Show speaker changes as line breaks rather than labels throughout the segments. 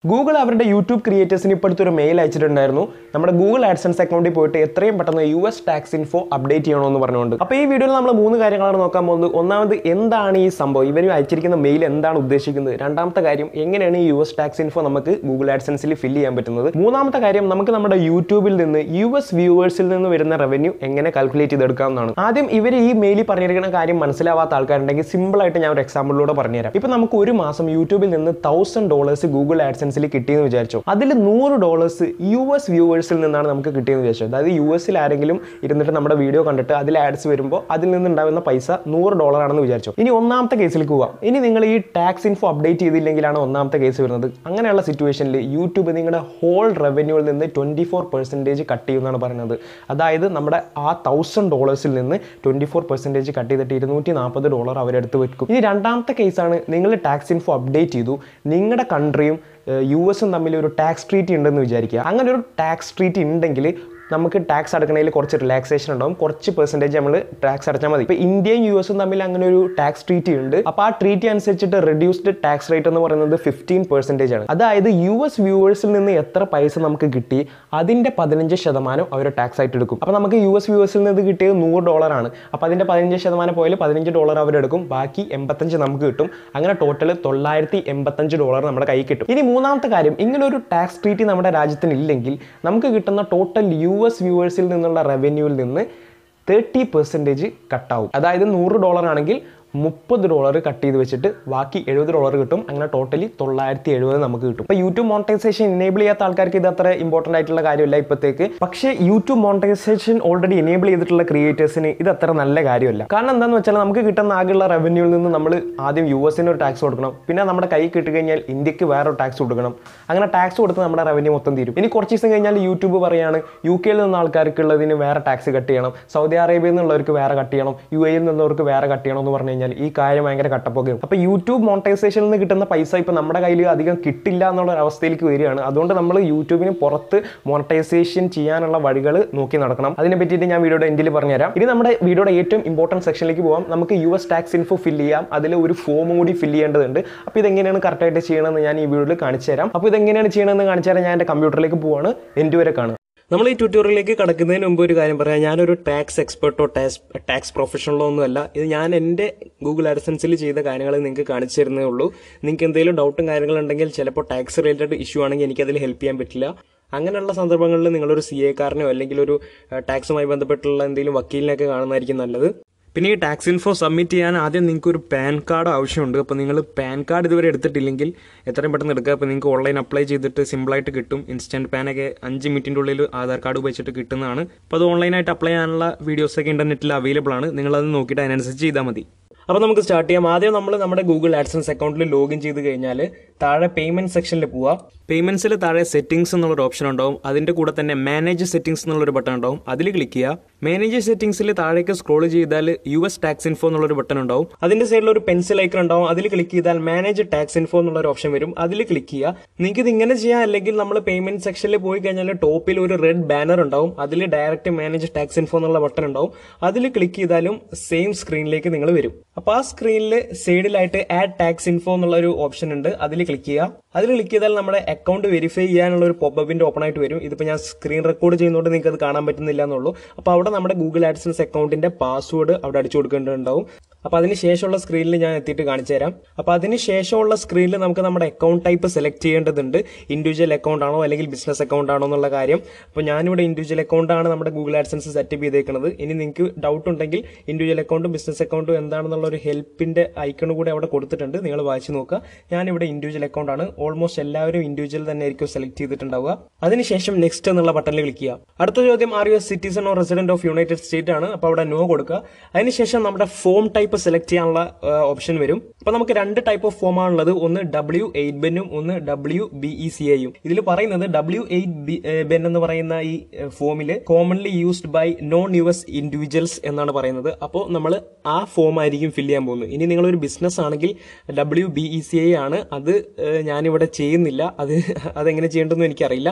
Google അവരുടെ YouTube ക്രിയേറ്റേഴ്സിന് ഇപ്പോഴത്തെ ഒരു മെയിൽ അയച്ചിട്ടുണ്ടായിരുന്നു നമ്മുടെ ഗൂഗിൾ ആഡ്സൻസ് അക്കൗണ്ടിൽ പോയിട്ട് എത്രയും പെട്ടെന്ന് U S tax info update ചെയ്യണമെന്ന് പറഞ്ഞുകൊണ്ട് അപ്പോൾ ഈ വീഡിയോയിൽ നമ്മൾ മൂന്ന് കാര്യങ്ങളാണ് നോക്കാൻ പോകുന്നത് ഒന്നാമത് എന്താണ് ഈ സംഭവം ഇവർ അയച്ചിരിക്കുന്ന മെയിൽ എന്താണ് ഉദ്ദേശിക്കുന്നത് രണ്ടാമത്തെ കാര്യം എങ്ങനെയാണ് ഈ യു എസ് ടാക്സ് ഇൻഫോ നമുക്ക് ഗൂഗിൾ ആഡ്സൻസിൽ ഫില്ല് ചെയ്യാൻ പറ്റുന്നത് മൂന്നാമത്തെ കാര്യം നമുക്ക് നമ്മുടെ യൂട്യൂബിൽ നിന്ന് യു എസ് വ്യൂവേഴ്സിൽ നിന്ന് വരുന്ന റവന്യൂ എങ്ങനെ കാൽക്കുലേറ്റ് ചെയ്തെടുക്കാവുന്നതാണ് ആദ്യം ഇവർ ഈ മെയിലിൽ പറഞ്ഞിരിക്കുന്ന കാര്യം മനസ്സിലാവാത്ത ആൾക്കാരുണ്ടെങ്കിൽ സിമ്പിൾ ആയിട്ട് ഞാൻ ഒരു എക്സാമ്പിളിലൂടെ പറഞ്ഞുതരാം ഇപ്പൊ നമുക്ക് ഒരു മാസം യൂട്യൂബിൽ നിന്ന് തൗസൻഡ് ഡോളേഴ്സ് ഗൂഗിൾ ആഡ്സൻസിൽ കിട്ടിയെന്ന് വിചാരിച്ചു അതിൽ നൂറ് ഡോളേഴ്സ് യു എസ് വ്യൂവേഴ്സിൽ നിന്നാണ് നമുക്ക് കിട്ടിയെന്ന് വിചാരിച്ചു അതായത് യു എസിൽ ആരെങ്കിലും ഇരുന്നിട്ട് നമ്മുടെ വീഡിയോ കണ്ടിട്ട് അതിൽ ആഡ്സ് വരുമ്പോൾ അതിൽ നിന്നുണ്ടാകുന്ന പൈസ നൂറ് ഡോളർ ആണെന്ന് വിചാരിച്ചു ഇനി ഒന്നാമത്തെ കേസിലേക്ക് പോവാം ഇനി നിങ്ങൾ ഈ ടാക്സ് ഇൻഫോ അപ്ഡേറ്റ് ചെയ്തില്ലെങ്കിലാണ് ഒന്നാമത്തെ കേസ് വരുന്നത് അങ്ങനെയുള്ള സിറ്റുവേഷനിൽ യൂട്യൂബ് നിങ്ങളുടെ ഹോൾ റവന്യൂവിൽ നിന്ന് ട്വൻറ്റി ഫോർ പെർസെൻറ്റേജ് കട്ട് ചെയ്യുമെന്നാണ് പറയുന്നത് അതായത് നമ്മുടെ ആ തൗസൻഡ് ഡോളേഴ്സിൽ നിന്ന് ട്വൻറ്റി ഫോർ പെർസെൻറ്റേജ് കട്ട് ചെയ്തിട്ട് ഇരുന്നൂറ്റി നാൽപ്പത് ഡോളർ അവരെടുത്ത് വെക്കും ഇനി രണ്ടാമത്തെ കേസാണ് നിങ്ങൾ ടാക്സ് ഇൻഫോ അപ്ഡേറ്റ് ചെയ്തു നിങ്ങളുടെ കൺട്രിയും യു എസും തമ്മിൽ ഒരു ടാക്സ് ട്രീറ്റി ഉണ്ടെന്ന് വിചാരിക്കുക അങ്ങനെ ഒരു ടാക്സ് ട്രീറ്റി ഉണ്ടെങ്കിൽ നമുക്ക് ടാക്സ് അടക്കണതിൽ കുറച്ച് റിലാക്സേഷൻ ഉണ്ടാവും കുറച്ച് പെർസെൻറ്റേജ് നമ്മൾ ടാക്സ് അടച്ചാൽ മതി ഇപ്പോൾ ഇന്ത്യയും യു എസും തമ്മിൽ അങ്ങനെ ഒരു ടാക്സ് ട്രീറ്റി ഉണ്ട് അപ്പോൾ ആ ട്രീറ്റി അനുസരിച്ചിട്ട് റെഡ്യൂസ്ഡ് ടാക്സ് റേറ്റ് എന്ന് പറയുന്നത് ഫിഫ്റ്റീൻ പെർസെൻറ്റേജ് ആണ് അതായത് യു എസ് വ്യൂവേഴ്സിൽ നിന്ന് എത്ര പൈസ നമുക്ക് കിട്ടി അതിൻ്റെ പതിനഞ്ച് ശതമാനം അവർ ടാക്സ് ആയിട്ട് എടുക്കും അപ്പോൾ നമുക്ക് യു എസ് വ്യൂവേഴ്സിൽ നിന്ന് കിട്ടിയത് നൂറ് ഡോളറാണ് അപ്പോൾ അതിൻ്റെ പതിനഞ്ച് ശതമാനം പോയാൽ പതിനഞ്ച് ഡോളർ അവരെടുക്കും ബാക്കി എൺപത്തഞ്ച് നമുക്ക് കിട്ടും അങ്ങനെ ടോട്ടൽ തൊള്ളായിരത്തി എൺപത്തഞ്ച് ഡോളർ നമ്മുടെ കൈ കിട്ടും ഇനി മൂന്നാമത്തെ കാര്യം ഇങ്ങനെ ഒരു ടാക്സ് ട്രീറ്റി നമ്മുടെ രാജ്യത്തിന് ഇല്ലെങ്കിൽ നമുക്ക് കിട്ടുന്ന ടോട്ടൽ യു എസ് വ്യൂവേഴ്സിൽ നിന്നുള്ള റവന്യൂവിൽ നിന്ന് തേർട്ടി പെർസെൻറ്റേജ് കട്ടാവും അതായത് നൂറ് ഡോളർ ആണെങ്കിൽ മുപ്പത് ഡോളർ കട്ട് ചെയ്ത് വെച്ചിട്ട് ബാക്കി എഴുപത് ഡോളർ കിട്ടും അങ്ങനെ ടോട്ടലി തൊള്ളായിരത്തി എഴുപത് നമുക്ക് കിട്ടും ഇപ്പോൾ യൂട്യൂബ് മോണിറ്റൈസേഷൻ ഇനേബിൾ ചെയ്യാത്ത ആൾക്കാർക്ക് ഇത് അത്ര ഇമ്പോർട്ടൻ്റ് ആയിട്ടുള്ള കാര്യമല്ല ഇപ്പോഴത്തേക്ക് പക്ഷേ യൂട്യൂബ് മോണിറ്റൈസേഷൻ ഓൾറെഡി ഇനേബിൾ ചെയ്തിട്ടുള്ള ക്രിയേറ്റേഴ്സിന് ഇത് അത്ര നല്ല കാര്യമല്ല കാരണം എന്താണെന്ന് വെച്ചാൽ നമുക്ക് കിട്ടുന്ന ആകെയുള്ള റവന്യൂവിൽ നിന്ന് നമ്മൾ ആദ്യം യു എസിന് ഒരു ടാക്സ് കൊടുക്കണം പിന്നെ നമ്മുടെ കൈ കിട്ടി കഴിഞ്ഞാൽ ഇന്ത്യക്ക് വേറെ ഒരു ടാക്സ് കൊടുക്കണം അങ്ങനെ ടാക്സ് കൊടുത്ത് നമ്മുടെ റവന്യൂ മൊത്തം തീരും ഇനി കുറച്ച് ദിവസം കഴിഞ്ഞാൽ യൂട്യൂബ് പറയാണ് യു കെയിൽ നിന്ന് ആൾക്കാർക്ക് ഉള്ളതിന് വേറെ ടാക്സ് കട്ട് ചെയ്യണം സൗദി അറേബ്യയിൽ നിന്നുള്ളവർക്ക് വേറെ കട്ട് ചെയ്യണം യു എയിൽ നിന്നുള്ളവർക്ക് വേറെ കട്ട് ചെയ്യണം എന്ന് പറഞ്ഞു കഴിഞ്ഞാൽ ഈ കാര്യം ഭയങ്കര കട്ടപ്പൊക്കെയും അപ്പോൾ യൂട്യൂബ് മോണിറ്റൈസേഷനിൽ നിന്ന് കിട്ടുന്ന പൈസ ഇപ്പോൾ നമ്മുടെ കയ്യിൽ അധികം കിട്ടില്ല എന്നുള്ള ഒരു അവസ്ഥയിലേക്ക് വരികയാണ് അതുകൊണ്ട് നമ്മൾ യൂട്യൂബിന് പുറത്ത് മോണിറ്റൈസേഷൻ ചെയ്യാനുള്ള വഴികൾ നോക്കി നടക്കണം അതിനെ പറ്റിയിട്ട് ഞാൻ വീഡിയോയുടെ എൻഡിൽ പറഞ്ഞുതരാം ഇനി നമ്മുടെ വീഡിയോയുടെ ഏറ്റവും ഇമ്പോർട്ടൻറ്റ് സെക്ഷനിലേക്ക് പോകാം നമുക്ക് U S tax info fill ചെയ്യാം അതിൽ ഒരു ഫോം കൂടി ഫില്ല് ചെയ്യേണ്ടതുണ്ട് അപ്പോൾ ഇതെങ്ങനെയാണ് കറക്റ്റായിട്ട് ചെയ്യണമെന്ന് ഞാൻ ഈ വീഡിയോയിൽ കാണിച്ചു തരാം അപ്പോൾ ഇതെങ്ങനെയാണ് ചെയ്യണമെന്ന് കാണിച്ചു തരാം ഞാൻ എൻ്റെ കമ്പ്യൂട്ടറിലേക്ക് പോവാണ് എൻ്റെ വരെ കാണുക നമ്മൾ ഈ ട്യൂട്ടോറിയലിലേക്ക് കടക്കുന്നതിന് മുമ്പ് ഒരു കാര്യം പറയാം ഞാനൊരു ടാക്സ് എക്സ്പെർട്ടോ ടാക്സ് ടാക്സ് പ്രൊഫഷണലോ ഒന്നുമല്ല ഇത് ഞാൻ എൻ്റെ ഗൂഗിൾ അഡ്സൻസിൽ ചെയ്ത കാര്യങ്ങൾ നിങ്ങൾക്ക് കാണിച്ചു തരുന്നേ ഉള്ളൂ നിങ്ങൾക്ക് എന്തെങ്കിലും ഡൗട്ടും കാര്യങ്ങളുണ്ടെങ്കിൽ ചിലപ്പോൾ ടാക്സ് റിലേറ്റഡ് ഇഷ്യൂ ആണെങ്കിൽ എനിക്കതിൽ ഹെൽപ്പ് ചെയ്യാൻ പറ്റില്ല അങ്ങനെയുള്ള സന്ദർഭങ്ങളിൽ നിങ്ങളൊരു സി എക്കാരനോ അല്ലെങ്കിൽ ഒരു ടാക്സുമായി ബന്ധപ്പെട്ടുള്ള എന്തെങ്കിലും വക്കീലിനെയൊക്കെ കാണുന്നതായിരിക്കും നല്ലത് പിന്നെ ഈ ടാക്സ് ഇൻഫോ സബ്മിറ്റ് ചെയ്യാൻ ആദ്യം നിങ്ങൾക്ക് ഒരു പാൻ കാർഡ് ആവശ്യമുണ്ട് അപ്പോൾ നിങ്ങൾ പാൻ കാർഡ് ഇതുവരെ എടുത്തിട്ടില്ലെങ്കിൽ എത്രയും പെട്ടെന്ന് എടുക്കുക അപ്പോൾ നിങ്ങൾക്ക് ഓൺലൈൻ അപ്ലൈ ചെയ്തിട്ട് സിമ്പിളായിട്ട് കിട്ടും ഇൻസ്റ്റൻറ്റ് പാനൊക്കെ അഞ്ച് മിനിറ്റിൻ്റെ ഉള്ളിൽ ആധാർ കാർഡ് ഉപയോഗിച്ചിട്ട് കിട്ടുന്നതാണ് അപ്പോൾ അത് ഓൺലൈനായിട്ട് അപ്ലൈ ചെയ്യാനുള്ള വീഡിയോസൊക്കെ ഇൻ്റർനെറ്റിൽ അവൈലബിൾ ആണ് നിങ്ങളത് നോക്കിയിട്ട് അതിനനുസരിച്ച് ചെയ്താൽ മതി അപ്പോൾ നമുക്ക് സ്റ്റാർട്ട് ചെയ്യാം ആദ്യം നമ്മൾ നമ്മുടെ ഗൂഗിൾ ആഡ്സൻസ് അക്കൗണ്ടിൽ ലോഗിൻ ചെയ്ത് കഴിഞ്ഞാൽ താഴെ പേയ്മെന്റ് സെക്ഷനിൽ പോവുക പേയ്മെന്റ്സിൽ താഴെ സെറ്റിംഗ്സ് എന്നുള്ളൊരു ഓപ്ഷൻ ഉണ്ടാവും അതിന്റെ കൂടെ തന്നെ മാനേജ് സെറ്റിംഗ്സ് എന്നുള്ളൊരു ബട്ടൺ ഉണ്ടാവും അതിൽ ക്ലിക്ക് ചെയ്യുക മാനേജ് സെറ്റിംഗ്സിൽ താഴേക്ക് സ്ക്രോൾ ചെയ്താൽ യു എസ് ടാക്സ് ഇൻഫോ എന്നുള്ളൊരു ബട്ടൺ ഉണ്ടാവും അതിന്റെ സൈഡിൽ ഒരു പെൻസിൽ ഐക്കൺ ഉണ്ടാവും അതിൽ ക്ലിക്ക് ചെയ്താൽ മാനേജ് ടാക്സ് ഇൻഫോ എന്നുള്ള ഒരു ഓപ്ഷൻ വരും അതിൽ ക്ലിക്ക് ചെയ്യുക നിങ്ങൾക്ക് ഇത് ഇങ്ങനെ ചെയ്യാം അല്ലെങ്കിൽ നമ്മൾ പേയ്മെന്റ് സെക്ഷനിൽ പോയി കഴിഞ്ഞാൽ ടോപ്പിൽ ഒരു റെഡ് ബാനർ ഉണ്ടാവും അതിൽ ഡയറക്റ്റ് മാനേജ് ടാക്സ് ഇൻഫോ എന്നുള്ള ബട്ടൺ ഉണ്ടാവും അതിൽ ക്ലിക്ക് ചെയ്താലും സെയിം സ്ക്രീനിലേക്ക് നിങ്ങൾ വരും അപ്പോൾ ആ സ്ക്രീനിൽ സൈഡിലായിട്ട് ആഡ് ടാക്സ് ഇൻഫോ എന്നുള്ള ഒരു ഓപ്ഷൻ ഉണ്ട് അതിൽ ക്ലിക്ക് ചെയ്യുക അതിൽ ക്ലിക്ക് ചെയ്താൽ നമ്മുടെ അക്കൗണ്ട് വെരിഫൈ ചെയ്യാനുള്ള ഒരു പോപ്പബിന്റെ ഓപ്പൺ ആയിട്ട് വരും ഇതിപ്പോൾ ഞാൻ സ്ക്രീൻ റെക്കോർഡ് ചെയ്യുന്നതുകൊണ്ട് നിങ്ങൾക്ക് അത് കാണാൻ പറ്റുന്നില്ല എന്നുള്ളൂ അപ്പോൾ അവിടെ നമ്മുടെ ഗൂഗിൾ ആഡ്സൻസ് അക്കൗണ്ടിന്റെ പാസ്വേഡ് അവിടെ അടിച്ചു കൊടുക്കേണ്ടതുണ്ടാവും അപ്പോൾ അതിന് ശേഷമുള്ള സ്ക്രീനിൽ ഞാൻ എത്തിയിട്ട് കാണിച്ചു തരാം അപ്പോൾ അതിന് ശേഷമുള്ള സ്ക്രീനിൽ നമുക്ക് നമ്മുടെ അക്കൗണ്ട് ടൈപ്പ് സെലക്ട് ചെയ്യേണ്ടതുണ്ട് ഇൻഡിവിജ്വൽ അക്കൗണ്ട് ആണോ അല്ലെങ്കിൽ ബിസിനസ് അക്കൗണ്ട് ആണോ എന്നുള്ള കാര്യം അപ്പോൾ ഞാനിവിടെ ഇൻഡിവിജ്വൽ അക്കൗണ്ട് ആണ് നമ്മുടെ ഗൂഗിൾ ആഡ്സൻസ് സെറ്റപ്പ് ചെയ്തേക്കുന്നത് ഇനി നിങ്ങൾക്ക് ഡൗട്ട് ഉണ്ടെങ്കിൽ ഇൻഡിവിജ്വൽ അക്കൗണ്ടും ബിസിനസ് അക്കൗണ്ടും എന്താണെന്നുള്ള ഒരു ഹെൽപ്പിന്റെ ഐക്കൺ കൂടെ അവിടെ കൊടുത്തിട്ടുണ്ട് നിങ്ങൾ വായിച്ചു നോക്കുക ഞാനിവിടെ ഇൻഡിവിജ്വൽ അക്കൗണ്ട് ആണ് ഓൾമോസ്റ്റ് എല്ലാവരും ഇൻഡിവിജ്വൽ തന്നെ ആയിരിക്കും സെലക്ട് ചെയ്തിട്ടുണ്ടാവുക അതിനുശേഷം നെക്സ്റ്റ് എന്നുള്ള ബട്ടണിൽ ക്ലിക്ക് ചെയ്യുക അടുത്ത ചോദ്യം are U S citizen or resident of United State ആണ് അപ്പോൾ അവിടെ നോ കൊടുക്കുക അതിനുശേഷം നമ്മുടെ ഫോം ടൈപ്പ് സെലക്ട് ചെയ്യാനുള്ള ഓപ്ഷൻ വരും അപ്പോൾ നമുക്ക് രണ്ട് ടൈപ്പ് ഓഫ് ഫോം ആണുള്ളത് ഒന്ന് ഡബ്ല്യു എയ്റ്റ് ബെന്നും ഒന്ന് ഡബ്ല്യു ബി ഇ സി എയും ഇതിൽ പറയുന്നത് ഡബ്ല്യു എയ്റ്റ് ബെൻ എന്ന് പറയുന്ന ഈ ഫോമിൽ commonly used by non U S individuals എന്നാണ് പറയുന്നത് അപ്പോൾ നമ്മൾ ആ ഫോം ആയിരിക്കും ഫില്ല് ചെയ്യാൻ പോകുന്നത് ഇനി നിങ്ങളൊരു ബിസിനസ് ആണെങ്കിൽ W B E C I ആണ് അത് ഏഹ്, ഞാനിവിടെ ചെയ്യുന്നില്ല അത് അതെങ്ങനെ ചെയ്യേണ്ടതെന്ന് എനിക്കറിയില്ല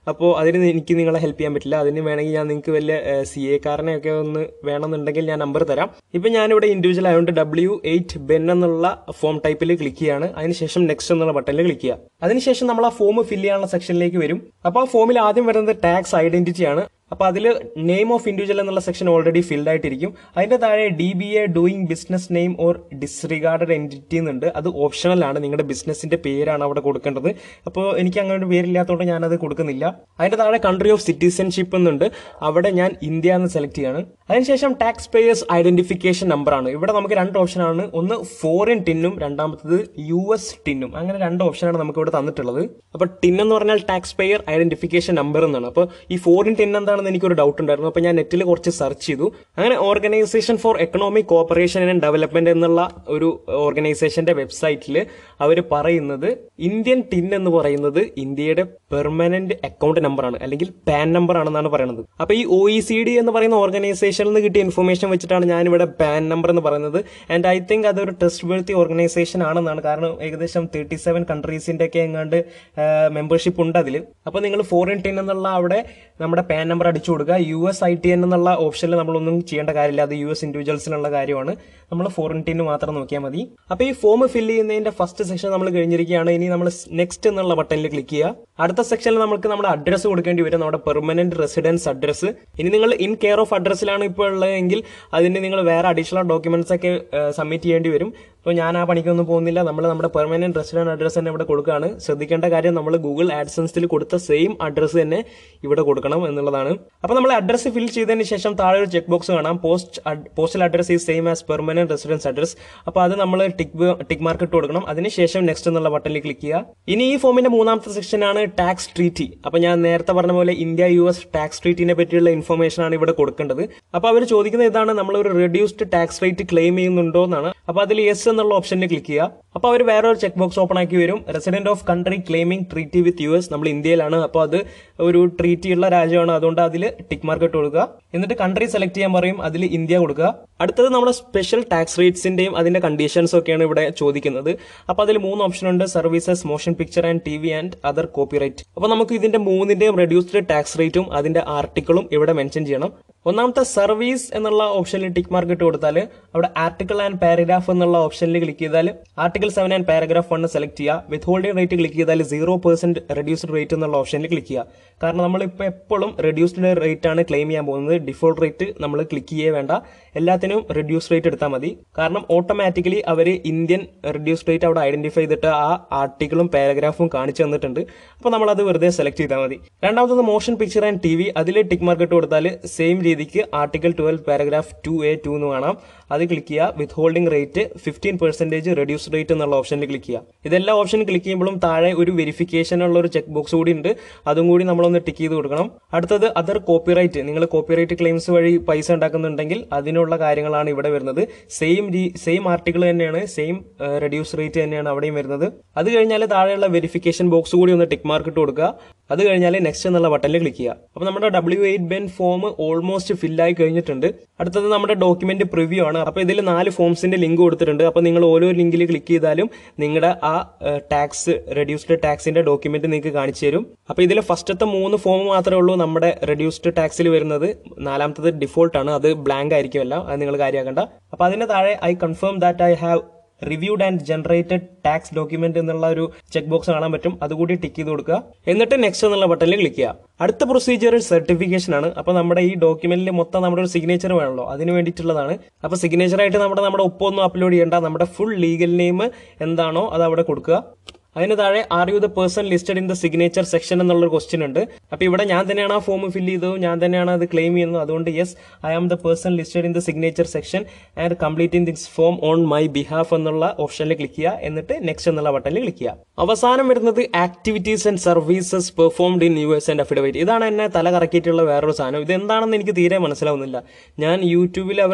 അപ്പോൾ അതിന് എനിക്ക് നിങ്ങളെ ഹെൽപ്പ് ചെയ്യാൻ പറ്റില്ല അതിന് വേണമെങ്കിൽ ഞാൻ നിങ്ങൾക്ക് വലിയ സി എ കാരനെയൊക്കെ ഒന്ന് വേണമെന്നുണ്ടെങ്കിൽ ഞാൻ നമ്പർ തരാം ഇപ്പം ഞാനിവിടെ ഇൻഡിവിജ്വൽ ആയതുകൊണ്ട് ഡബ്ല്യു എയ്റ്റ് ബെൻ എന്നുള്ള ഫോം ടൈപ്പിൽ ക്ലിക്ക് ചെയ്യാണ് അതിനുശേഷം നെക്സ്റ്റ് എന്നുള്ള ബട്ടണിൽ ക്ലിക്ക് ചെയ്യുക അതിനുശേഷം നമ്മൾ ആ ഫോം ഫില്ല് ചെയ്യാനുള്ള സെക്ഷനിലേക്ക് വരും അപ്പോൾ ആ ഫോമിൽ ആദ്യം വരുന്നത് ടാക്സ് ഐഡന്റിറ്റി ആണ് അപ്പോൾ അതിൽ നെയിം ഓഫ് ഇൻഡിവിജ്വൽ എന്നുള്ള സെക്ഷൻ ഓൾറെഡി ഫിൽഡ് ആയിട്ടിരിക്കും അതിന്റെ താഴെ D B A doing business name or disregarded entity എന്നുണ്ട് അത് ഓപ്ഷണൽ ആണ് നിങ്ങളുടെ ബിസിനസിന്റെ പേരാണ് അവിടെ കൊടുക്കേണ്ടത് അപ്പോൾ എനിക്ക് അങ്ങനെ ഒരു പേരില്ലാത്തതുകൊണ്ട് ഞാനത് കൊടുക്കുന്നില്ല അതിന്റെ താഴെ കൺട്രി ഓഫ് സിറ്റിസൺഷിപ്പ് എന്നുണ്ട് അവിടെ ഞാൻ ഇന്ത്യ എന്ന് സെലക്ട് ചെയ്യാണ് അതിനുശേഷം ടാക്സ് പേയേഴ്സ് ഐഡന്റിഫിക്കേഷൻ നമ്പർ ആണ് ഇവിടെ നമുക്ക് രണ്ട് ഓപ്ഷനാണ് ഒന്ന് ഫോറിൻ ടിന്നും രണ്ടാമത്തത് യു എസ് ടിന്നും അങ്ങനെ രണ്ട് ഓപ്ഷനാണ് നമുക്ക് ഇവിടെ തന്നിട്ടുള്ളത് അപ്പോൾ ടിൻ എന്ന് പറഞ്ഞാൽ ടാക്സ് പേയർ ഐഡന്റിഫിക്കേഷൻ നമ്പർ എന്നാണ് അപ്പോൾ ഈ ഫോറിൻ ടിൻ എന്താണെന്ന് എനിക്കൊരു ഡൗട്ട് ഉണ്ടായിരുന്നു അപ്പോൾ ഞാൻ നെറ്റിൽ കുറച്ച് സെർച്ച് ചെയ്തു അങ്ങനെ organisation for economic cooperation and development എന്നുള്ള ഒരു ഓർഗനൈസേഷന്റെ വെബ്സൈറ്റിൽ അവർ പറയുന്നത് ഇന്ത്യൻ ടിൻ എന്ന് പറയുന്നത് ഇന്ത്യയുടെ പെർമനന്റ് അക്കൗണ്ട് നമ്പറാണ് അല്ലെങ്കിൽ പാൻ നമ്പർ ആണെന്നാണ് പറയുന്നത് അപ്പോൾ ഈ ഒ ഇ സി ഡി എന്ന് പറയുന്ന ഓർഗനൈസേഷനിൽ നിന്ന് കിട്ടിയ ഇൻഫർമേഷൻ വെച്ചിട്ടാണ് ഞാനിവിടെ പാൻ നമ്പർ എന്ന് പറയുന്നത് ആൻഡ് ഐ തിങ്ക് അതൊരു ട്രസ്റ്റ് വേർത്തി ഓർഗനൈസേഷൻ ആണെന്നാണ് കാരണം ഏകദേശം തേർട്ടി സെവൻ കൺട്രീസിന്റെ ഒക്കെ എങ്ങാണ്ട് മെമ്പർഷിപ്പ് ഉണ്ട് അതിൽ അപ്പോൾ നിങ്ങൾ ഫോറിൻ ടിൻ എന്നുള്ള അവിടെ നമ്മുടെ പാൻ നമ്പർ അടിച്ചു കൊടുക്കുക U S I T N എന്നുള്ള ഓപ്ഷനിൽ നമ്മളൊന്നും ചെയ്യേണ്ട കാര്യമില്ല അത് യു എസ് ഇൻഡിവിജ്വൽസിനുള്ള കാര്യമാണ് നമ്മൾ ഫോറിൻ ടിന് മാത്രം നോക്കിയാൽ മതി അപ്പോൾ ഈ ഫോം ഫില്ല് ചെയ്യുന്നതിന്റെ ഫസ്റ്റ് സെക്ഷൻ നമ്മൾ കഴിഞ്ഞിരിക്കുകയാണ് ഇനി നമ്മൾ നെക്സ്റ്റ് എന്നുള്ള ബട്ടണിൽ ക്ലിക്ക് ചെയ്യുക അടുത്ത സെക്ഷനിൽ നമുക്ക് നമ്മുടെ അഡ്രസ്സ് കൊടുക്കേണ്ടി വരും നമ്മുടെ പെർമനന്റ് റെസിഡൻസ് അഡ്രസ്സ് ഇനി നിങ്ങൾ ഇൻ കെയർ ഓഫ് അഡ്രസ്സിലാണ് ഇപ്പോൾ ഉള്ളതെങ്കിൽ അതിന് നിങ്ങൾ വേറെ അഡീഷണൽ ഡോക്യുമെന്റ്സ് ഒക്കെ സബ്മിറ്റ് ചെയ്യേണ്ടി വരും അപ്പോൾ ഞാൻ ആ പണിക്കൊന്നും പോകുന്നില്ല നമ്മൾ നമ്മുടെ പെർമനന്റ് റെസിഡന്റ് അഡ്രസ്സ് തന്നെ ഇവിടെ കൊടുക്കുകയാണ് ശ്രദ്ധിക്കേണ്ട കാര്യം നമ്മൾ ഗൂഗിൾ ആഡ്സൻസിൽ കൊടുത്ത സെയിം അഡ്രസ്സ് തന്നെ ഇവിടെ കൊടുക്കണം എന്നുള്ളതാണ് അപ്പോൾ നമ്മൾ അഡ്രസ്സ് ഫിൽ ചെയ്തതിന് ശേഷം താഴെ ഒരു ചെക്ക് ബോക്സ് കാണാം post postal address is same as permanent residence address അപ്പോൾ അത് നമ്മൾ ടിക്ക് ടിക്ക് മാർക്ക് ഇട്ട് കൊടുക്കണം അതിനുശേഷം നെക്സ്റ്റ് എന്നുള്ള ബട്ടണിൽ ക്ലിക്ക് ചെയ്യുക ഇനി ഈ ഫോമിന്റെ മൂന്നാമത്തെ സെക്ഷനാണ് ടാക്സ് ട്രീറ്റി അപ്പോൾ ഞാൻ നേരത്തെ പറഞ്ഞ പോലെ ഇന്ത്യ യു എസ് ടാക്സ് ട്രീറ്റിനെ പറ്റിയുള്ള ഇൻഫർമേഷൻ ആണ് ഇവിടെ കൊടുക്കേണ്ടത് അപ്പോൾ അവർ ചോദിക്കുന്നത് ഇതാണ് നമ്മൾ ഒരു റെഡ്യൂസ്ഡ് ടാക്സ് റേറ്റ് ക്ലെയിം ചെയ്യുന്നുണ്ടോ എന്നാണ് അപ്പോൾ അതിൽ യെസ് എന്നുള്ള ഓപ്ഷനിൽ ക്ലിക്ക് ചെയ്യുക അപ്പോൾ അവർ വേറെ ഒരു ചെക്ക് ബോക്സ് ഓപ്പൺ ആക്കി വരും resident of country claiming treaty with U S നമ്മൾ ഇന്ത്യയിലാണ് അപ്പോൾ അത് ഒരു ട്രീറ്റി ഉള്ള രാജ്യമാണ് അതുകൊണ്ട് അതിൽ ടിക്ക് മാർക്ക് ഇട്ട് കൊടുക്കുക എന്നിട്ട് കൺട്രി സെലക്ട് ചെയ്യാൻ പറയും അതിൽ ഇന്ത്യ കൊടുക്കുക അടുത്തത് നമ്മുടെ സ്പെഷ്യൽ ടാക്സ് റേറ്റ്സിന്റെയും അതിന്റെ കണ്ടീഷൻസും ഒക്കെയാണ് ഇവിടെ ചോദിക്കുന്നത് അപ്പോൾ അതിൽ മൂന്ന് ഓപ്ഷൻ ഉണ്ട് services motion picture and T V and other copyright അപ്പോൾ നമുക്ക് ഇതിന്റെ മൂന്നിന്റെയും റെഡ്യൂസ്ഡ് ടാക്സ് റേറ്റും അതിന്റെ ആർട്ടിക്കിളും ഇവിടെ മെൻഷൻ ചെയ്യണം ഒന്നാമത്തെ സർവീസ് എന്നുള്ള ഓപ്ഷനിൽ ടിക്ക് മാർക്ക് ഇട്ട് കൊടുത്താൽ അവിടെ ആർട്ടിക്കിൾ ആൻഡ് പാരഗ്രാഫ് എന്നുള്ള ഓപ്ഷനിൽ ക്ലിക്ക് ചെയ്താൽ article seven and paragraph one select ചെയ്യുക വിത്ത് ഹോൾഡിംഗ് റേറ്റ് ക്ലിക്ക് ചെയ്താൽ സീറോ പെർസെന്റ് റെഡ്യൂസ്ഡ് റേറ്റ് എന്നുള്ള ഓപ്ഷനിൽ ക്ലിക്ക് ചെയ്യുക കാരണം നമ്മളിപ്പോൾ എപ്പോഴും റെഡ്യൂസ്ഡ് റേറ്റ് ആണ് ക്ലെയിം ചെയ്യാൻ പോകുന്നത് ഡിഫോൾട്ട് റേറ്റ് നമ്മൾ ക്ലിക്ക് ചെയ്യേ വേണ്ട എല്ലാത്തിനും റെഡ്യൂസ് റേറ്റ് എടുത്താൽ മതി കാരണം ഓട്ടോമാറ്റിക്കലി അവർ ഇന്ത്യൻ റെഡ്യൂസ് റേറ്റ് അവിടെ ഐഡന്റിഫൈ ചെയ്തിട്ട് ആ ആർട്ടിക്കിളും പാരഗ്രാഫും കാണിച്ചു തന്നിട്ടുണ്ട് അപ്പോൾ നമ്മൾ അത് വെറുതെ സെലക്ട് ചെയ്താൽ മതി രണ്ടാമത്തത് motion picture and T V അതിൽ ടിക്ക് മാർക്ക് ഇട്ട് കൊടുത്താൽ സെയിം രീതിക്ക് article twelve paragraph two A two എന്ന് കാണാം അത് ക്ലിക്ക് ചെയ്യുക withholding rate fifteen percentage reduce rate എന്നുള്ള ഓപ്ഷനിൽ ക്ലിക്ക് ചെയ്യുക ഇതെല്ലാ ഓപ്ഷൻ ക്ലിക്ക് ചെയ്യുമ്പോഴും താഴെ ഒരു വെരിഫിക്കേഷൻ ഉള്ള ഒരു ചെക്ക് ബോക്സ് കൂടി ഉണ്ട് അതും കൂടി നമ്മളൊന്ന് ടിക്ക് ചെയ്ത് കൊടുക്കണം അടുത്തത് അതർ കോപ്പിറൈറ്റ് നിങ്ങൾ കോപ്പിറൈറ്റ് ക്ലെയിംസ് വഴി പൈസ ഉണ്ടാക്കുന്നുണ്ടെങ്കിൽ അതിനുള്ള കാര്യങ്ങളാണ് ഇവിടെ വരുന്നത് സെയിം സെയിം ആർട്ടിക്കിൾ തന്നെയാണ് സെയിം റെഡ്യൂസ് റേറ്റ് തന്നെയാണ് അവിടെയും വരുന്നത് അത് കഴിഞ്ഞാൽ താഴെയുള്ള വെരിഫിക്കേഷൻ ബോക്സ് കൂടി ഒന്ന് ടിക്ക് മാർക്ക് ഇട്ട് കൊടുക്കുക അത് കഴിഞ്ഞാൽ നെക്സ്റ്റ് എന്നുള്ള ബട്ടണിൽ ക്ലിക്ക് ചെയ്യുക അപ്പോൾ നമ്മുടെ W eight BEN form almost ഫില്ലായി കഴിഞ്ഞിട്ടുണ്ട് അടുത്തത് നമ്മുടെ ഡോക്യുമെന്റ് പ്രിവ്യൂ ആണ് അപ്പോൾ ഇതിൽ നാല് ഫോംസിന്റെ ലിങ്ക് കൊടുത്തിട്ടുണ്ട് അപ്പോൾ നിങ്ങൾ ഓരോ ലിങ്കിൽ ക്ലിക്ക് ചെയ്താലും നിങ്ങളുടെ ആ ടാക്സ് റെഡ്യൂസ്ഡ് ടാക്സിന്റെ ഡോക്യുമെന്റ് നിങ്ങൾക്ക് കാണിച്ചു തരും അപ്പോൾ ഇതിൽ ഫസ്റ്റത്തെ മൂന്ന് ഫോം മാത്രമേ ഉള്ളൂ നമ്മുടെ റെഡ്യൂസ്ഡ് ടാക്സിൽ വരുന്നത് നാലാമത്തത് ഡിഫോൾട്ട് ആണ് അത് ബ്ലാങ്ക് ആയിരിക്കുമല്ല അത് നിങ്ങൾ കാര്യമാക്കണ്ട അപ്പോൾ അതിന് താഴെ I confirm that I have reviewed and generated tax document എന്നുള്ള ഒരു ചെക്ക് ബോക്സ് കാണാൻ പറ്റും അതുകൂടി ടിക്ക് ചെയ്ത് കൊടുക്കുക എന്നിട്ട് നെക്സ്റ്റ് എന്നുള്ള ബട്ടണിൽ ക്ലിക്ക് ചെയ്യുക അടുത്ത പ്രൊസീജിയർ സർട്ടിഫിക്കേഷൻ ആണ് അപ്പോൾ നമ്മുടെ ഈ ഡോക്യുമെന്റിൽ മൊത്തം നമ്മുടെ ഒരു സിഗ്നേച്ചർ വേണമല്ലോ അതിന് വേണ്ടിയിട്ടുള്ളതാണ് അപ്പോൾ സിഗ്നേച്ചർ ആയിട്ട് നമ്മുടെ നമ്മുടെ ഒപ്പൊന്നും അപ്ലോഡ് ചെയ്യേണ്ട നമ്മുടെ ഫുൾ ലീഗൽ നെയിം എന്താണോ അത് അവിടെ കൊടുക്കുക അതിന് താഴെ are you the person listed in the signature section എന്നുള്ളൊരു ക്വസ്റ്റ്യൻ ഉണ്ട് അപ്പോൾ ഇവിടെ ഞാൻ തന്നെയാണ് ആ ഫോം ഫില്ല് ചെയ്തത് ഞാൻ തന്നെയാണ് അത് ക്ലെയിം ചെയ്യുന്നത് അതുകൊണ്ട് yes I am the person listed in the signature section and completing this form on my behalf എന്നുള്ള ഓപ്ഷനിൽ ക്ലിക്ക് ചെയ്യുക എന്നിട്ട് നെക്സ്റ്റ് എന്നുള്ള ബട്ടണിൽ ക്ലിക്ക് ചെയ്യുക അവസാനം വരുന്നത് activities and services performed in U S and affidavit ഇതാണ് എന്നെ തല കറക്കിയിട്ടുള്ള വേറൊരു സാധനം ഇത് എന്താണെന്ന് എനിക്ക് തീരെ മനസ്സിലാവുന്നില്ല ഞാൻ യൂട്യൂബിൽ അവരുടെ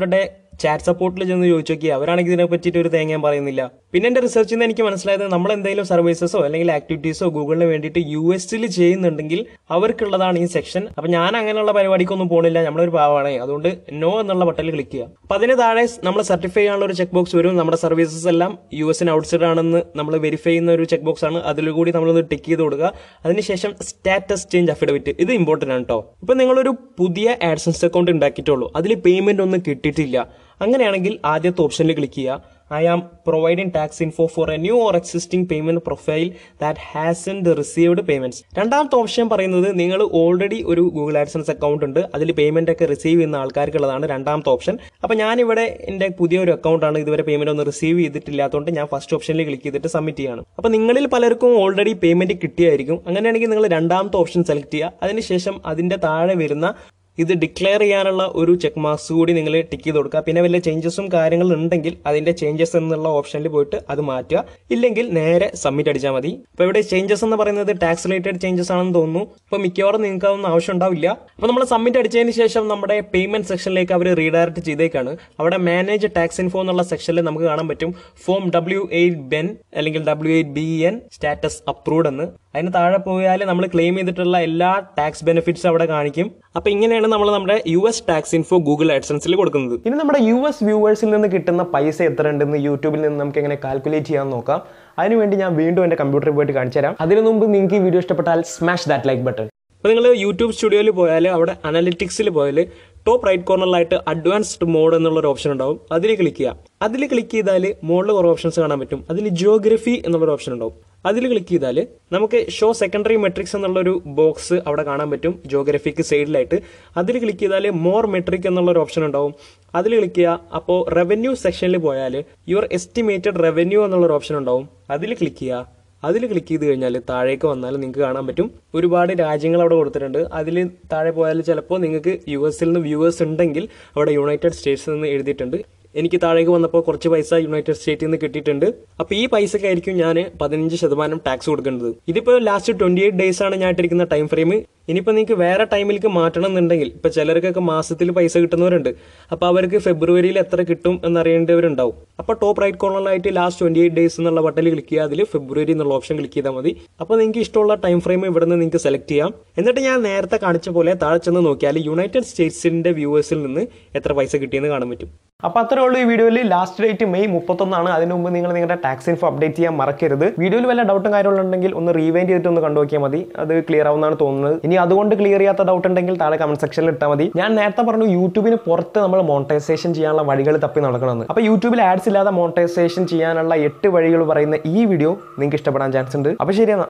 ചാറ്റ് സപ്പോർട്ടിൽ ചെന്ന് ചോദിച്ചു നോക്കി അവരാണെങ്കിൽ ഇതിനെ പറ്റിയിട്ട് ഒരു തേങ്ങയും പറയുന്നില്ല പിന്നെ എൻ്റെ റിസർച്ചിൽ നിന്ന് എനിക്ക് മനസ്സിലായത് നമ്മൾ എന്തെങ്കിലും സർവീസസോ അല്ലെങ്കിൽ ആക്ടിവിറ്റീസോ ഗൂഗിളിന് വേണ്ടിയിട്ട് യു എസിൽ ചെയ്യുന്നുണ്ടെങ്കിൽ അവർക്കുള്ളതാണ് ഈ സെക്ഷൻ അപ്പൊ ഞാൻ അങ്ങനെയുള്ള പരിപാടിക്കൊന്നും പോണില്ല നമ്മളൊരു പാവാണ് അതുകൊണ്ട് നോ എന്നുള്ള ബട്ടണിൽ ക്ലിക്ക് ചെയ്യുക അപ്പൊ അതിന് താഴെ നമ്മൾ സർട്ടിഫൈ ചെയ്യാനുള്ള ഒരു ചെക്ക് ബോക്സ് വരും നമ്മുടെ സർവീസസ് എല്ലാം യു എസിന് ഔട്ട്സൈഡ് ആണെന്ന് നമ്മൾ വെരിഫൈ ചെയ്യുന്ന ഒരു ചെക്ക് ബോക്സ് ആണ് അതിൽ കൂടി നമ്മളൊന്ന് ടിക്ക് ചെയ്ത് കൊടുക്കുക അതിനുശേഷം സ്റ്റാറ്റസ് ചേഞ്ച് അഫിഡവിറ്റ് ഇത് ഇമ്പോർട്ടൻ്റ് ആണ് കേട്ടോ ഇപ്പൊ നിങ്ങളൊരു പുതിയ ആഡ്സൻസ് അക്കൗണ്ട് ഉണ്ടാക്കിയിട്ടുള്ളൂ അതിൽ പേയ്മെന്റ് ഒന്നും കിട്ടിയിട്ടില്ല അങ്ങനെയാണെങ്കിൽ ആദ്യത്തെ ഓപ്ഷനിൽ ക്ലിക്ക് ചെയ്യുക I am providing tax info for a new or existing payment profile that has in received payments രണ്ടാമത്തെ ഓപ്ഷൻ പറയുന്നത് നിങ്ങൾ ഓൾറെഡി ഒരു ഗൂഗിൾ ആഡ്സൻസ് അക്കൗണ്ട് ഉണ്ട് അതിൽ പേയ്മെന്റ് ഒക്കെ റിസീവ് ചെയ്യുന്ന ആൾക്കാർക്കുള്ളതാണ് രണ്ടാമത്തെ ഓപ്ഷൻ അപ്പോൾ ഞാനിവിടെ എൻ്റെ പുതിയൊരു അക്കൗണ്ടാണ് ഇതുവരെ പേയ്മെന്റ് ഒന്നും റിസീവ് ചെയ്തിട്ടില്ലാത്തതുകൊണ്ട് ഞാൻ ഫസ്റ്റ് ഓപ്ഷനിൽ ക്ലിക്ക് ചെയ്തിട്ട് സബ്മിറ്റ് ചെയ്യാണ് അപ്പോൾ നിങ്ങളിൽ പലർക്കും ഓൾറെഡി പേയ്മെന്റ് കിട്ടിയായിരിക്കും അങ്ങനെയാണെങ്കിൽ നിങ്ങൾ രണ്ടാമത്തെ ഓപ്ഷൻ സെലക്ട് ചെയ്യുക അതിനുശേഷം അതിന്റെ താഴെ വരുന്ന ഇത് ഡിക്ലെയർ ചെയ്യാനുള്ള ഒരു ചെക്ക് മാർക്സ് കൂടി നിങ്ങൾ ടിക്ക് ചെയ്ത് കൊടുക്കുക പിന്നെ വല്ല ചേഞ്ചസും കാര്യങ്ങളും ഉണ്ടെങ്കിൽ അതിന്റെ ചേഞ്ചസ് എന്നുള്ള ഓപ്ഷനിൽ പോയിട്ട് അത് മാറ്റുക ഇല്ലെങ്കിൽ നേരെ സബ്മിറ്റ് അടിച്ചാൽ മതി അപ്പോൾ ഇവിടെ ചേഞ്ചസ് എന്ന് പറയുന്നത് ടാക്സ് റിലേറ്റഡ് ചേഞ്ചസ് ആണെന്ന് തോന്നുന്നു അപ്പോൾ മിക്കവാറും നിങ്ങൾക്ക് അതൊന്നും ആവശ്യം ഉണ്ടാവില്ല അപ്പോൾ നമ്മൾ സബ്മിറ്റ് അടിച്ചതിന് ശേഷം നമ്മുടെ പേയ്മെന്റ് സെക്ഷനിലേക്ക് അവർ റീഡയറക്ട് ചെയ്തേക്കാണ് അവിടെ മാനേജ് ടാക്സ് ഇൻഫോ എന്നുള്ള സെക്ഷനിൽ നമുക്ക് കാണാൻ പറ്റും ഫോം ഡബ്ല്യു എയ്റ്റ് ബെൻ അല്ലെങ്കിൽ W eight B N status approved എന്ന് അതിന് താഴെ പോയാൽ നമ്മൾ ക്ലെയിം ചെയ്തിട്ടുള്ള എല്ലാ ടാക്സ് ബെനിഫിറ്റ്സ് അവിടെ കാണിക്കും അപ്പൊ ഇങ്ങനെയാണ് നമ്മൾ നമ്മുടെ U S tax info Google ആഡ്സൻസിൽ കൊടുക്കുന്നത് ഇനി നമ്മുടെ യു എസ് വ്യൂവേഴ്സിൽ നിന്ന് കിട്ടുന്ന പൈസ എത്ര ഉണ്ടെന്ന് യൂട്യൂബിൽ നിന്ന് നമുക്ക് എങ്ങനെ കാൽക്കുലേറ്റ് ചെയ്യാൻ നോക്കാം അതിനുവേണ്ടി ഞാൻ വീണ്ടും എൻ്റെ കമ്പ്യൂട്ടറിൽ പോയിട്ട് കാണിച്ചു തരാം അതിനു മുമ്പ് നിങ്ങൾക്ക് ഈ വീഡിയോ ഇഷ്ടപ്പെട്ടാൽ സ്മാഷ് ദാറ്റ് ലൈക്ക് ബട്ടൺ അപ്പോൾ നിങ്ങൾ യൂട്യൂബ് സ്റ്റുഡിയോയിൽ പോയാൽ അവിടെ അനലിറ്റിക്സിൽ പോയാൽ ടോപ്പ് റൈറ്റ് കോർണറിലായിട്ട് അഡ്വാൻസ്ഡ് മോഡ് എന്നുള്ള ഒരു ഓപ്ഷൻ ഉണ്ടാവും അതിൽ ക്ലിക്ക് ചെയ്യുക അതിൽ ക്ലിക്ക് ചെയ്താൽ മുകളിൽ കുറേ ഓപ്ഷൻസ് കാണാൻ പറ്റും അതിൽ ജിയോഗ്രഫി എന്നുള്ളൊരു ഓപ്ഷൻ ഉണ്ടാവും അതിൽ ക്ലിക്ക് ചെയ്താൽ നമുക്ക് ഷോ സെക്കൻഡറി മെട്രിക്സ് എന്നുള്ളൊരു ബോക്സ് അവിടെ കാണാൻ പറ്റും ജോഗ്രഫിക്ക് സൈഡിലായിട്ട് അതിൽ ക്ലിക്ക് ചെയ്താൽ മോർ മെട്രിക് എന്നുള്ള ഒരു ഓപ്ഷൻ ഉണ്ടാവും അതിൽ ക്ലിക്ക് ചെയ്യുക അപ്പോൾ റവന്യൂ സെക്ഷനിൽ പോയാൽ യുവർ എസ്റ്റിമേറ്റഡ് റവന്യൂ എന്നുള്ളൊരു ഓപ്ഷൻ ഉണ്ടാവും അതിൽ ക്ലിക്ക് ചെയ്യുക അതിൽ ക്ലിക്ക് ചെയ്ത് കഴിഞ്ഞാൽ താഴേക്ക് വന്നാൽ നിങ്ങൾക്ക് കാണാൻ പറ്റും ഒരുപാട് രാജ്യങ്ങൾ അവിടെ കൊടുത്തിട്ടുണ്ട് അതിൽ താഴെ പോയാൽ ചിലപ്പോൾ നിങ്ങൾക്ക് യു എസിൽ നിന്ന് വ്യൂവേഴ്സ് ഉണ്ടെങ്കിൽ അവിടെ യുണൈറ്റഡ് സ്റ്റേറ്റ്സിൽ നിന്ന് എഴുതിയിട്ടുണ്ട് എനിക്ക് താഴേക്ക് വന്നപ്പോൾ കുറച്ച് പൈസ യുണൈറ്റഡ് സ്റ്റേറ്റിൽ നിന്ന് കിട്ടിയിട്ടുണ്ട് അപ്പോൾ ഈ പൈസക്കായിരിക്കും ഞാൻ പതിനഞ്ച് ശതമാനം ടാക്സ് കൊടുക്കേണ്ടത് ഇതിപ്പോൾ ലാസ്റ്റ് ട്വന്റി എയ്റ്റ് ഡേയ്സ് ആണ് ഞാൻ ഇട്ടിരിക്കുന്ന ടൈം ഫ്രെയിം ഇനിയിപ്പോൾ നിങ്ങൾക്ക് വേറെ ടൈമിലേക്ക് മാറ്റണം എന്നുണ്ടെങ്കിൽ ഇപ്പോൾ ചിലർക്കൊക്കെ മാസത്തിൽ പൈസ കിട്ടുന്നവരുണ്ട് അപ്പോൾ അവർക്ക് ഫെബ്രുവരിയിൽ എത്ര കിട്ടും എന്നറിയേണ്ടവരുണ്ടാവും അപ്പോൾ ടോപ്പ് റൈറ്റ് കോർണറിലായിട്ട് ലാസ്റ്റ് ട്വന്റി എയ്റ്റ് ഡേയ്സ് എന്നുള്ള ബട്ടണിൽ ക്ലിക്ക് ചെയ്യുക അതിൽ ഫെബ്രുവരി എന്നുള്ള ഓപ്ഷൻ ക്ലിക്ക് ചെയ്താൽ മതി അപ്പോൾ നിങ്ങൾക്ക് ഇഷ്ടമുള്ള ടൈം ഫ്രെയിം ഇവിടെ നിന്ന് നിങ്ങൾക്ക് സെലക്ട് ചെയ്യാം എന്നിട്ട് ഞാൻ നേരത്തെ കാണിച്ച പോലെ താഴെ ചെന്ന് നോക്കിയാൽ യുണൈറ്റഡ് സ്റ്റേറ്റ്സിന്റെ വ്യൂവേഴ്സിൽ നിന്ന് എത്ര പൈസ കിട്ടിയെന്ന് കാണാൻ പറ്റും അപ്പോൾ അത്രേ ഉള്ളൂ ഈ വീഡിയോയിൽ ലാസ്റ്റ് ഡേറ്റ് മെയ് മുപ്പത്തൊന്നാണ് അതിന് മുമ്പ് നിങ്ങൾ നിങ്ങളുടെ ടാക്സ് ഇൻഫോ അപ്ഡേറ്റ് ചെയ്യാൻ മറക്കരുത് വീഡിയോയിൽ വല്ല ഡൗട്ടും കാര്യങ്ങളുണ്ടെങ്കിൽ ഒന്ന് റീവൈൻഡ് ചെയ്തിട്ട് ഒന്ന് കണ്ടു നോക്കിയാൽ മതി അത് ക്ലിയർ ആവുന്നതാണ് തോന്നുന്നത് ഇനി അതുകൊണ്ട് ക്ലിയർ ചെയ്യാത്ത ഡൗട്ട് ഉണ്ടെങ്കിൽ താഴെ കമന്റ് സെക്ഷനിൽ ഇട്ടാൽ മതി ഞാൻ നേരത്തെ പറഞ്ഞു യൂട്യൂബിന് പുറത്ത് നമ്മൾ മോണിറ്റൈസേഷൻ ചെയ്യാനുള്ള വഴികൾ തപ്പി നടക്കണമെന്ന് അപ്പോൾ യൂട്യൂബിൽ ആഡ്സ് ഇല്ലാതെ മോണിറ്റൈസേഷൻ ചെയ്യാനുള്ള എട്ട് വഴികൾ പറയുന്ന ഈ വീഡിയോ നിങ്ങൾക്ക് ഇഷ്ടപ്പെടാൻ ചാൻസ് ഉണ്ട് അപ്പോൾ ശരിയാണ്